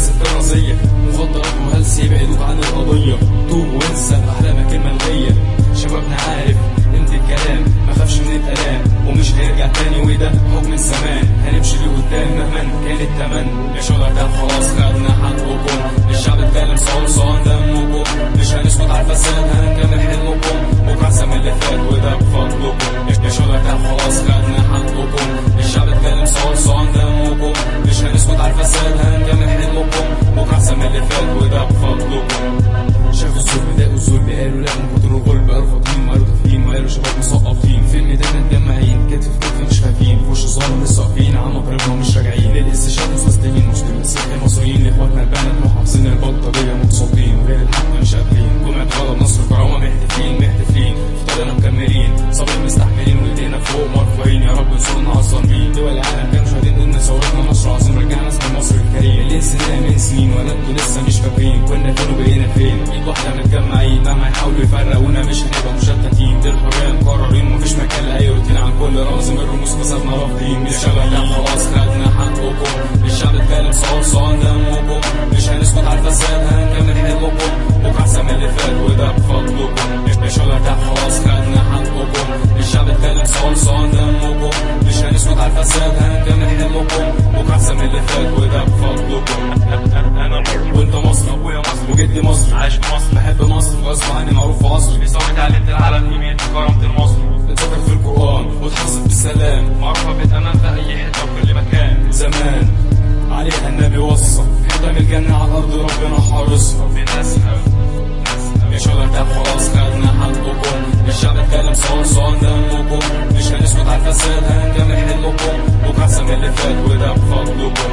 بس الدراسية مخدرات وهلس يبعدوك عن القضية توب وانسى أحلامك الملغية شبابنا عارف قيمة الكلام ما خافش من الآلام ومش هيرجع تاني وده حكم الزمان هنمشي لقدام مهما كان التمن يا شجر خلاص خدنا حقكم الشعب اتكلم صلصان دمكم مش هنسكت على الفساد هنكمل حلمكم بكره احسن من اللي فات وده بفضلكم يا شجر خلاص خدنا حقكم الشعب اتكلم صلصان دمكم مش هنسكت على الفساد هنكمل حلمكم بكره احسن من اللي فات وده بفضلكم شافوا الظلم داقوا الظلم قالوا لا من كتر الغلب قالوا فاضيين قالوا تافهين وقالوا شباب مسقطين في الميدان متجمعين كتف في كتف مش خايفين في وش الظالم لسه واقفين عم قريبنا ومش راجعين للاستشهاد مستسلمين مسلم السلك المصريين لاخواتنا البنات محافظين البلطجيه متصدين غير الحق مش قابلين جمعة غضب نصر كرامه محتفلين محتفلين في طريقنا مكملين صابرين مستحملين وايدينا فوق مرفوعين يا رب انصرنا على الظالمين دول العالم كانوا شاهدين ان ثورتنا نصر عظيم رجعنا اسم مصر الكريم اللي نسيناه من سنين ولا انتوا لسه مش فاكرين كنا فين وبقينا فين ايد واحده متجمعين مهما يحاولوا يفرقونا مش هنبقى مشتتين دي الحريه مقررين ومفيش مكان لاي روتين عن كل رمز من الرموز فسادنا رافضين مش شبه ده خلاص خدنا حقكم الشعب اتكلم صلصان دمكم مش هنسكت على الفساد هنكمل حلمكم بكره احسن من اللي فات وده بفضلكم يا شبه ده خلاص خدنا حقكم الشعب اتكلم صلصان دمكم مش هنسكت على الفساد هنكمل حلمكم بكره احسن من اللي فات وده بفضلكم انا مصري وانت مصري ابويا مصري وجدي مصري عايش في مصر بحب مصر غصب عني معروف في عصري في ثورة تعليم العالم قيمة كرامة المصري اتذكر في القرآن وتحفظ بالسلام معروفة بتأمن في أي حتة وكل مكان زمان عليها النبي وصى قدام الجنة على الأرض ربنا حارسها بناسها ناسها يا شباب ده خلاص خدنا حقكم الشعب اتكلم صلصان دمكم مش هنسكت على الفساد هنكمل حلمكم بكره احسن من اللي فات وده بفضلكم